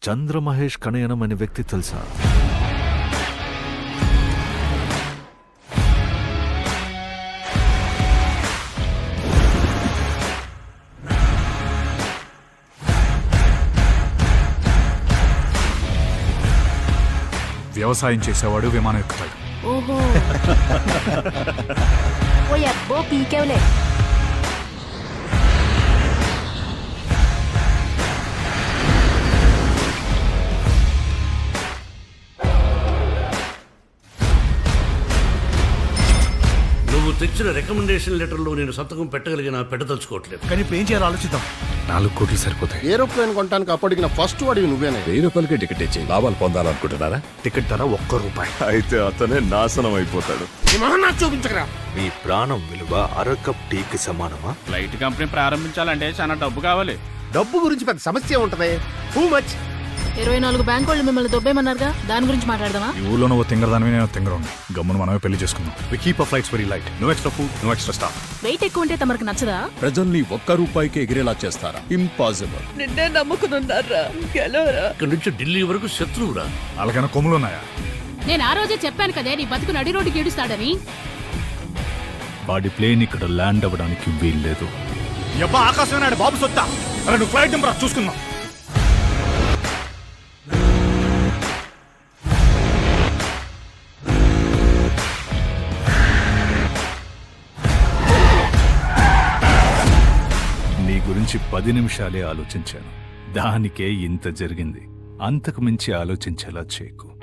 చంద్రమహేష్ కణయనం అనే వ్యక్తి తెలుసా వ్యవసాయం చేసేవాడు విమానం ఎక్కుతాడు ఓహో ఓ అబ్బో పీకేవలే నువ్వు తెచ్చిన రికమెండేషన్ లెటర్లో నేను సంతకం పెట్టగలిగిన పెట్టదలుచుకోవట్లేదు కానీ ఇప్పుడు ఏం చేయాలో ఆలోచిద్దాం నాలుగు కోట్లు సరిపోతాయి ఏరోప్లేన్ కొనడానికి అప్పటికిన ఫస్ట్ వాడివి నువ్వేనే వెయ్యి రూపాయలకి టికెట్ ఇచ్చి లాభాలు పొందాలనుకుంటున్నారా టికెట్ ధర ఒక్క రూపాయి అయితే అతనే నాశనం అయిపోతాడు ఈ మొహం నాకు చూపించకరా మీ ప్రాణం విలువ అర కప్ టీకి సమానమా ఫ్లైట్ కంపెనీ ప్రారంభించాలంటే చాలా డబ్బు కావాలి డబ్బు గురించి పెద్ద సమస్య ఉంటది టూ మచ్ ఇరవై నాలుగు బ్యాంక్ వాళ్ళు మిమ్మల్ని దొబ్బేమన్నారుగా దాని గురించి మాట్లాడదామా ఈ ఊళ్ళో నువ్వు తింగరదానివి నేను తింగరండి గమ్మును మనమే పెళ్లి చేసుకుందాం we keep a flights very light no extra food no extra staff weight ఎక్కువ ఉంటే తమరికి నచ్చదా ప్రజల్ని ఒక్క రూపాయికి ఎగిరేలా చేస్తారా ఇంపాసిబుల్ నిన్నే నమ్ముకునున్నారా గెలవరా ఇక్కడి నుంచి ఢిల్లీ వరకు శత్రువురా వాళ్ళకైనా కొమ్ములు ఉన్నాయా నేను ఆ రోజే చెప్పాను కదే నీ బతుకు నడి రోడ్డుకి ఏడుస్తాడని వాడి ప్లేన్ ఇక్కడ ల్యాండ్ అవ్వడానికి వీల్లేదు ఎబ్బా ఆకాశం నాడు బాబు సొత్తా అరే నువ్వు ఫ్లైట్ నెంబర్ చూసుకుందాం నీ గురించి పది నిమిషాలే ఆలోచించాను దానికే ఇంత జరిగింది అంతకు మించి ఆలోచించేలా చేయకు